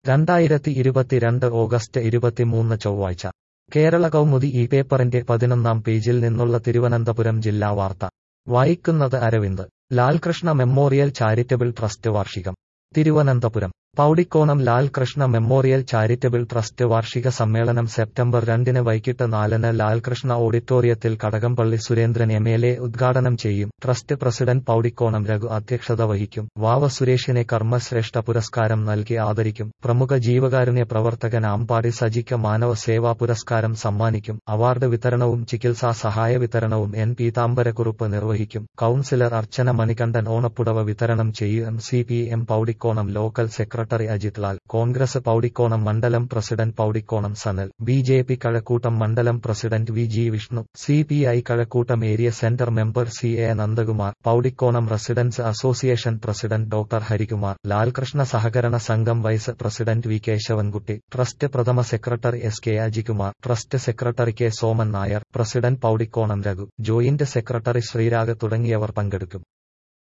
രണ്ടായിരത്തി ഇരുപത്തിരണ്ട് ഓഗസ്റ്റ് ഇരുപത്തിമൂന്ന് ചൊവ്വാഴ്ച കേരള കൗമുദി ഈ പേപ്പറിന്റെ പതിനൊന്നാം പേജിൽ നിന്നുള്ള തിരുവനന്തപുരം ജില്ലാ വാർത്ത വായിക്കുന്നത് Aravind Lalkrishna memorial charitable trust വാർഷികം Thiruvananthapuram Poudikonam Lalkrishna memorial charitable trust വാർഷിക സമ്മേളനം സെപ്റ്റംബർ രണ്ടിന് വൈകിട്ട് നാലിന് ലാൽകൃഷ്ണ ഓഡിറ്റോറിയത്തിൽ Kadakampally Surendran M L A ഉദ്ഘാടനം ചെയ്യും ട്രസ്റ്റ് പ്രസിഡന്റ് പൗടിക്കോണം രഘു അധ്യക്ഷത വഹിക്കും വാവ സുരേഷിനെ കർമ്മശ്രേഷ്ഠ പുരസ്കാരം നൽകി ആദരിക്കും പ്രമുഖ ജീവകാരുണ്യ പ്രവർത്തകൻ ആമ്പാടി സജിക്ക് മാനവ സേവാ പുരസ്കാരം സമ്മാനിക്കും അവാർഡ് വിതരണവും ചികിത്സാ സഹായ വിതരണവും എൻ പീതാംബരക്കുറുപ്പ് നിർവഹിക്കും കൌൺസിലർ അർച്ചന മണികണ്ഠൻ ഓണപ്പുടവ വിതരണം ചെയ്യും C P M Poudikonam local secretary Ajith Lal Congress Poudikonam മണ്ഡലം president Poudikonam Sanal B J P Kazhakkoottam മണ്ഡലം president V G Vishnu C P I Kazhakkoottam area centre member C A Nandakumar Poudikonam residence association president doctor Harikumar Lalkrishna സഹകരണ സംഘം vice president V Keshavankutty trust പ്രഥമ secretary S K Ajikumar trust secretary K Soman Nair president Poudikonam Raghu joint secretary Sreerag തുടങ്ങിയവർ പങ്കെടുക്കും